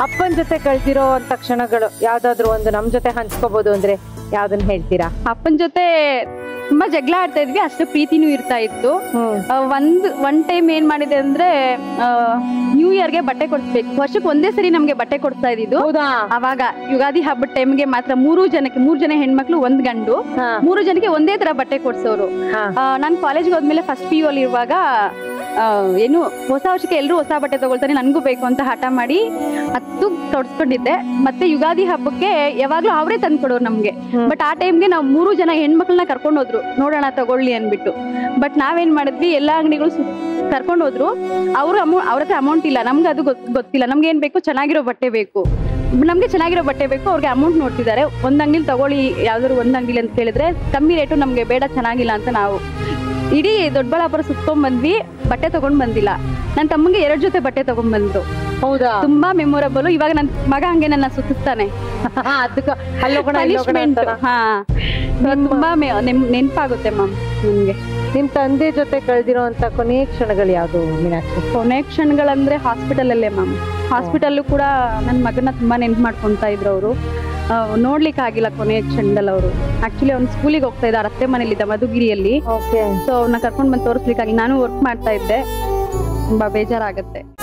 ಅಪ್ಪನ ಜೊತೆ ಕಳ್ದಿರೋ ಅಂತ ಕ್ಷಣಗಳು ಯಾವ್ದಾದ್ರು ಒಂದು ನಮ್ ಜೊತೆ ಹಂಚ್ಕೋಬಹುದು ಅಂದ್ರೆ ಯಾವ್ದನ್ನ ಹೇಳ್ತೀರಾ ಅಪ್ಪನ ಜೊತೆ ತುಂಬಾ ಜಗಳ ಆಡ್ತಾ ಇದ್ವಿ ಅಷ್ಟು ಪ್ರೀತಿನೂ ಇರ್ತಾ ಇತ್ತು ಹ್ಮ್ ಆ, ಒಂದ್ ಒನ್ ಟೈಮ್ ಏನ್ ಮಾಡಿದೆ ಅಂದ್ರೆ ನ್ಯೂ ಇಯರ್ಗೆ ಬಟ್ಟೆ ಕೊಡ್ಸ್ಬೇಕು ವರ್ಷಕ್ಕೆ ಒಂದೇ ಸರಿ ನಮ್ಗೆ ಬಟ್ಟೆ ಕೊಡ್ತಾ ಇದ್ದಿದ್ದು ಹೌದಾ ಅವಾಗ ಯುಗಾದಿ ಹಬ್ಬದ ಟೈಮ್ಗೆ ಮಾತ್ರ ಮೂರು ಜನಕ್ಕೆ ಮೂರು ಜನ ಹೆಣ್ಮಕ್ಳು ಒಂದ್ ಗಂಡು ಹಾ ಮೂರು ಜನಕ್ಕೆ ಒಂದೇ ತರ ಬಟ್ಟೆ ಕೊಡ್ಸೋರು ಹಾ ನಾನು ಕಾಲೇಜ್ಗೆ ಹೋದ್ಮೇಲೆ ಫಸ್ಟ್ ಪಿ ಯು ಅಲ್ಲಿ ಇರುವಾಗ ಆ, ಏನು ಹೊಸ ವರ್ಷಕ್ಕೆ ಎಲ್ಲರೂ ಹೊಸ ಬಟ್ಟೆ ತಗೊಳ್ತಾರೆ ನನಗೂ ಬೇಕು ಅಂತ ಹಠ ಮಾಡಿ ಹತ್ತು ತೊಡ್ಸ್ಕೊಂಡಿದ್ದೆ ಮತ್ತೆ ಯುಗಾದಿ ಹಬ್ಬಕ್ಕೆ ಯಾವಾಗ್ಲೂ ಅವರೇ ತಂದ್ಕೊಡೋರು ನಮ್ಗೆ ಹ್ಮ್. ಬಟ್ ಆ ಟೈಮ್ಗೆ ನಾವು ಮೂರು ಜನ ಹೆಣ್ಮಕ್ಳನ್ನ ಕರ್ಕೊಂಡು ಹೋದ್ರು ನೋಡೋಣ ತಗೊಳ್ಳಿ ಅನ್ಬಿಟ್ಟು ಬಟ್ ನಾವೇನ್ ಮಾಡಿದ್ವಿ ಎಲ್ಲಾ ಅಂಗಡಿಗಳು ಕರ್ಕೊಂಡು ಹೋದ್ರು ಅವ್ರ ಅಮೌ ಅವ್ರ ಹತ್ರ ಅಮೌಂಟ್ ಇಲ್ಲ ನಮ್ಗೆ ಅದು ಗೊತ್- ಗೊತ್ತಿಲ್ಲ ನಮ್ಗೆ ಏನ್ ಬೇಕು ಚೆನ್ನಾಗಿರೋ ಬಟ್ಟೆ ಬೇಕು ನಮ್ಗೆ ಚೆನ್ನಾಗಿರೋ ಬಟ್ಟೆ ಬೇಕು ಅವ್ರಿಗೆ ಅಮೌಂಟ್ ನೋಡ್ತಿದ್ದಾರೆ ಒಂದ್ ಅಂಗಡಿಲಿ ತಗೊಳ್ಳಿ ಯಾವ್ದಾದ್ರು ಒಂದ್ ಅಂಗಡಿಲಿ ಅಂತ ಕೇಳಿದ್ರೆ ಕಮ್ಮಿ ರೇಟು ನಮ್ಗೆ ಬೇಡ ಚೆನ್ನಾಗಿಲ್ಲ ಅಂತ ನಾವು ಇಡೀ ದೊಡ್ಡಬಳ್ಳಾಪುರ ಸುತ್ಕೊಂಡ್ ಬಂದ್ವಿ ಬಟ್ಟೆ ತಗೊಂಡ್ ಬಂದಿಲ್ಲ ನನ್ನ ತಮ್ಮಂಗೆ ಎರಡ್ ಜೊತೆ ಬಟ್ಟೆ ತಗೊಂಡ್ ಬಂದ್ರು ಹೌದಾ ತುಂಬಾ ಮೆಮೊರಬಲ್ ಇವಾಗ ನನ್ ಮಗ ಹಂಗೆ ನನ್ನ ಸುತ್ತಿಸ್ತಾನೆ ಅದಕ್ಕ ಅಲ್ಲೋಗೋಣ ಇಲ್ಲೋಗೋಣ ಪನಿಷ್ಮೆಂಟ್ ಅಂತಾನ? ಹಾ So ತುಂಬಾ ಮೆ- ನೆಮ್- ನೆನ್ಪಾಗುತ್ತೆ ಮ್ಯಾಮ್ ನನ್ಗೆ ನಿಮ್ ತಂದೆ ಜೊತೆ ಕಳ್ದಿರೋ ಅಂತ ಕೊನೆಯ ಕ್ಷಣಗಳು ಯಾವ್ದು ಮೀನಾಕ್ಷಿ ಕೊನೆ ಕ್ಷಣಗಳಂದ್ರೆ ಹಾಸ್ಪಿಟಲ್ ಅಲ್ಲೇ ಮ್ಯಾಮ್ ಹಾಸ್ಪಿಟಲ್ ಕೂಡ ನನ್ನ ಮಗನ ತುಂಬಾ ನೆನ್ಪು ಮಾಡ್ಕೊಂತಾ ಇದ್ರು ಅವರು ನೋಡ್ಲಿಕ್ಕೆ ಆಗಿಲ್ಲ ಕೊನೆಯ ಕ್ಷಣದಲ್ಲಿ ಅವರು ಆಕ್ಚುಲಿ ಅವ್ನು ಸ್ಕೂಲಿಗೆ ಹೋಗ್ತಾ ಇದ್ದ ಅತ್ತೆ ಮನೇಲಿದ್ದ ಮಧುಗಿರಿಯಲ್ಲಿ ಓಕೆ ಸೊ ಅವ್ನ ಕರ್ಕೊಂಡ್ ಬಂದು ತೋರಿಸ್ಲಿಕ್ಕಾಗಿ ನಾನು ವರ್ಕ್ ಮಾಡ್ತಾ ಇದ್ದೆ ತುಂಬಾ ಬೇಜಾರಾಗತ್ತೆ